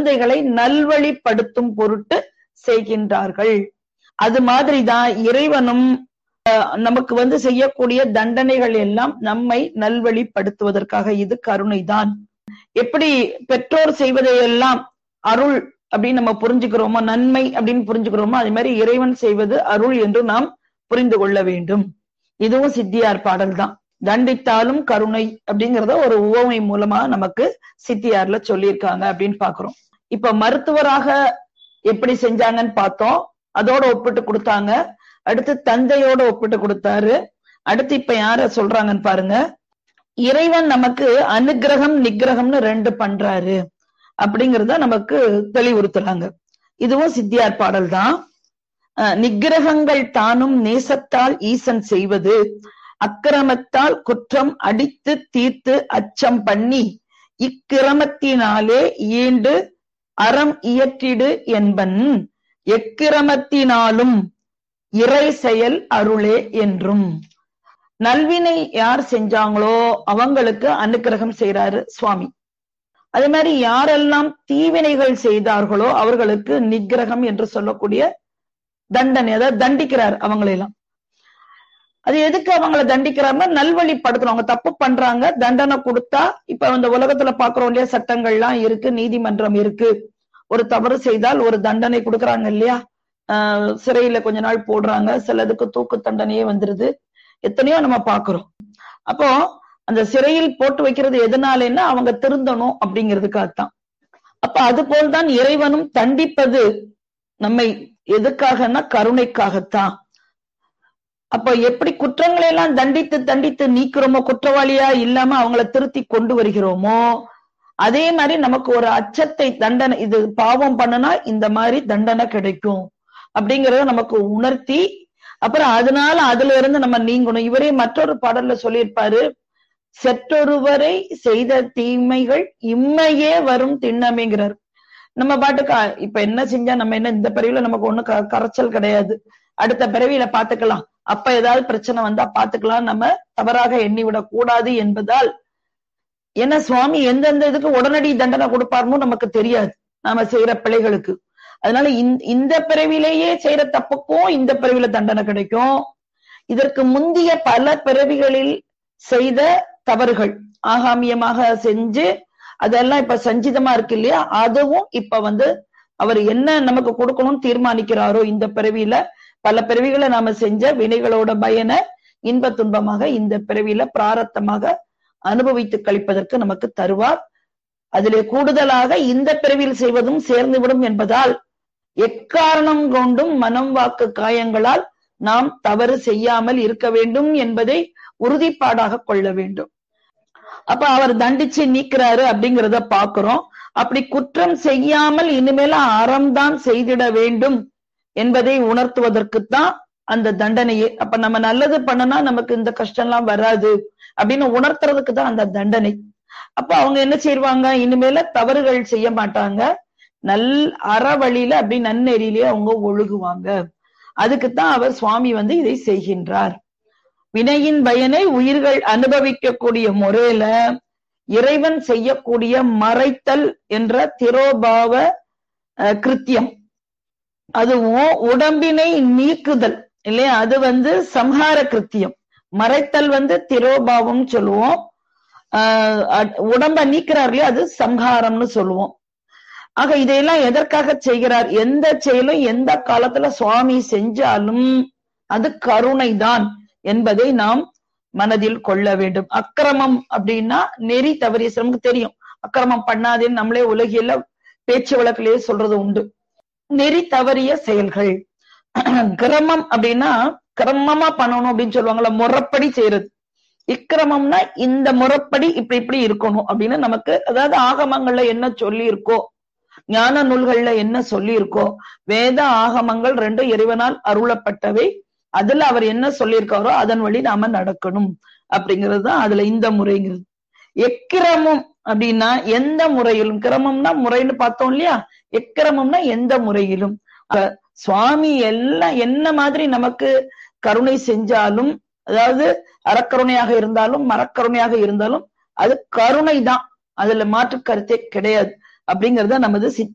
குழந்தைகளை நல்வழிப்படுத்தும் பொருட்டு செய்கின்றார்கள் அது மாதிரிதான் இறைவனும் அஹ், நமக்கு வந்து செய்யக்கூடிய தண்டனைகள் எல்லாம் நம்மை நல்வழிப்படுத்துவதற்காக இது கருணைதான் எப்படி பெற்றோர் செய்வதையெல்லாம் அருள் அப்படின்னு நம்ம புரிஞ்சுக்கிறோமோ நன்மை அப்படின்னு புரிஞ்சுக்கிறோமோ அதே மாதிரி இறைவன் செய்வது அருள் என்று நாம் புரிந்து கொள்ள வேண்டும் இதுவும் சித்தியார் பாடல் தான் தண்டித்தாலும் கருணை அப்படிங்கறத ஒரு உவமை மூலமா நமக்கு சித்தியார்ல சொல்லியிருக்காங்க அப்படின்னு பாக்குறோம் இப்ப மருத்துவராக எப்படி செஞ்சாங்கன்னு பார்த்தோம் அதோட ஒப்பிட்டு கொடுத்தாங்க அடுத்து தந்தையோட ஒப்பிட்டு கொடுத்தாரு அடுத்து இப்ப யார சொல்றாங்கன்னு பாருங்க இறைவன் நமக்கு அனுக்கிரகம் நிக்கிரகம்னு ரெண்டு பண்றாரு அப்படிங்கறத நமக்கு தெளிவுறுத்துறாங்க இதுவும் சித்தியார் பாடல் தான் அஹ், நிக்கிரகங்கள் தானும் நேசத்தால் ஈசன் செய்வது அக்கிரமத்தால் குற்றம் அடித்து தீர்த்து அச்சம் பண்ணி இக்கிரமத்தினாலே ஈண்டு அறம் இயற்றிடு என்பன் எக்கிரமத்தினாலும் இறை செயல் அருளே என்றும் நல்வினை யார் செஞ்சாங்களோ அவங்களுக்கு அனுக்கிரகம் செய்றாரு சுவாமி அதே மாதிரி யாரெல்லாம் தீவினைகள் செய்தார்களோ அவர்களுக்கு நிக்கிரகம் என்று சொல்லக்கூடிய தண்டனை அதாவது தண்டிக்கிறார் அவங்களெல்லாம் அது எதுக்கு அவங்கள தண்டிக்கிறாருன்னா நல்வழிப்படுத்தணும் அவங்க தப்பு பண்றாங்க தண்டனை கொடுத்தா இப்ப இந்த உலகத்துல பாக்குறோம் இல்லையா சட்டங்கள்லாம் இருக்கு நீதிமன்றம் இருக்கு ஒரு தவறு செய்தால் ஒரு தண்டனை கொடுக்கறாங்க இல்லையா ஆஹ் சிறையில கொஞ்ச நாள் போடுறாங்க சிலதுக்கு தூக்கு தண்டனையே வந்துருது எத்தனையோ நம்ம பாக்குறோம் அப்போ அந்த சிறையில் போட்டு வைக்கிறது எதனாலன்னா அவங்க திருந்தணும் அப்படிங்கிறதுக்காகத்தான் அப்ப அது போல்தான் இறைவனும் தண்டிப்பது நம்மை எதுக்காகன்னா கருணைக்காகத்தான் அப்ப எப்படி குற்றங்களை எல்லாம் தண்டித்து தண்டித்து நீக்கிறோமோ குற்றவாளியா இல்லாம அவங்கள திருத்தி கொண்டு வருகிறோமோ அதே மாதிரி நமக்கு ஒரு அச்சத்தை தண்டனை இது பாவம் பண்ணுனா இந்த மாதிரி தண்டனை கிடைக்கும் அப்படிங்கறத நமக்கு உணர்த்தி அப்புறம் அதனால அதுல இருந்து நம்ம நீங்கணும் இவரே மற்றொரு பாடல்ல சொல்லியிருப்பாரு செற்றொருவரை செய்த தீமைகள் இம்மையே வரும் திண்ணமைங்கிறார் நம்ம பாட்டுக்கு அ, இப்ப என்ன செஞ்சா நம்ம என்ன இந்த பிறவியில நமக்கு ஒண்ணு க- கரைச்சல் கிடையாது அடுத்த பிறவியில பாத்துக்கலாம் அப்ப ஏதாவது பிரச்சனை வந்தா பாத்துக்கலாம் நம்ம தவறாக எண்ணிவிடக் கூடாது என்பதால் ஏன்னா சுவாமி எந்தெந்த இதுக்கு உடனடி தண்டனை கொடுப்பாருன்னு நமக்கு தெரியாது நாம செய்யற பிழைகளுக்கு அதனால இந்த இந்த பிறவிலேயே செய்யற தப்புக்கும் இந்த பிறவில தண்டனை கிடைக்கும் இதற்கு முந்திய பல பிறவிகளில் செய்த தவறுகள் ஆகாமியமாக செஞ்சு அதெல்லாம் இப்ப சஞ்சிதமா இருக்கு இல்லையா அதுவும் இப்ப வந்து அவர் என்ன நமக்கு கொடுக்கணும்னு தீர்மானிக்கிறாரோ இந்த பிறவியில பல பிறவிகளை நாம செஞ்ச வினைகளோட பயனை இன்ப துன்பமாக இந்த பிறவியில பிராரத்தமாக அனுபவித்து கழிப்பதற்கு நமக்கு தருவார் அதிலே கூடுதலாக இந்த பிறவியில் செய்வதும் சேர்ந்துவிடும் என்பதால் எக்காரணம் கொண்டும் மனம் வாக்கு காயங்களால் நாம் தவறு செய்யாமல் இருக்க வேண்டும் என்பதை உறுதிப்பாடாக கொள்ள வேண்டும் அப்ப அவர் தண்டிச்சு நீக்கிறாரு அப்படிங்கிறத பாக்குறோம் அப்படி குற்றம் செய்யாமல் இனிமேல அறம்தான் செய்திட வேண்டும் என்பதை உணர்த்துவதற்குத்தான் அந்த தண்டனையே அப்ப நம்ம நல்லது பண்ணனா நமக்கு இந்த கஷ்டம் எல்லாம் வராது அப்படின்னு உணர்த்துறதுக்கு தான் அந்த தண்டனை அப்ப அவங்க என்ன செய்வாங்க இனிமேல தவறுகள் செய்ய மாட்டாங்க நல் அறவழியில அப்படி நன்னெறியிலேயே அவங்க ஒழுகுவாங்க அதுக்குத்தான் அவர் சுவாமி வந்து இதை செய்கின்றார் வினையின் பயனை உயிர்கள் அனுபவிக்கக்கூடிய முறையில இறைவன் செய்யக்கூடிய மறைத்தல் என்ற திரோபாவ அஹ், கிருத்தியம் அதுவும் உடம்பினை நீக்குதல் இல்லையா அது வந்து சம்ஹார கிருத்தியம் மறைத்தல் வந்து திரோபாவம் சொல்லுவோம் ஆஹ் அட்- உடம்ப நீக்கிறார் இல்லையா அது சம்ஹாரம்னு சொல்லுவோம் ஆக இதையெல்லாம் எதற்காக செய்கிறார் எந்த செயலும் எந்த காலத்துல சுவாமி செஞ்சாலும் அது கருணைதான் என்பதை நாம் மனதில் கொள்ள வேண்டும் அக்கிரமம் அப்படின்னா நெறி தவறிய சில- நமக்கு தெரியும் அக்கிரமம் பண்ணாதேன்னு நம்மளே உலகில பேச்சு வழக்கிலேயே சொல்றது உண்டு நெறி தவறிய செயல்கள் கிரமம் அப்படின்னா கிரமமா பண்ணணும் அப்படின்னு சொல்லுவாங்கல்ல முறைப்படி செய்யறது இக்கிரமம்னா இந்த முறைப்படி இப்படி இப்படி இருக்கணும் அப்படின்னு நமக்கு அதாவது ஆகமங்கள்ல என்ன சொல்லி இருக்கோ ஞான நூல்கள்ல என்ன சொல்லி இருக்கோ வேத ஆகமங்கள் ரெண்டும் இறைவனால் அருளப்பட்டவை அதுல அவர் என்ன சொல்லியிருக்காரோ அதன் வழி நாம நடக்கணும் அப்படிங்கிறது தான் அதுல இந்த முறைங்கிறது எக்கிரமம் அப்படின்னா எந்த முறையிலும் கிரமம்னா முறைன்னு பார்த்தோம் இல்லையா எக்கிரமம்னா எந்த முறையிலும் அப்ப சுவாமி எல்லாம் என்ன மாதிரி நமக்கு கருணை செஞ்சாலும் அதாவது அறக்கருணையாக இருந்தாலும் மரக்கருணையாக இருந்தாலும் அது கருணை தான் அதுல மாற்று கருத்தே கிடையாது அப்படிங்கறத நமது சித்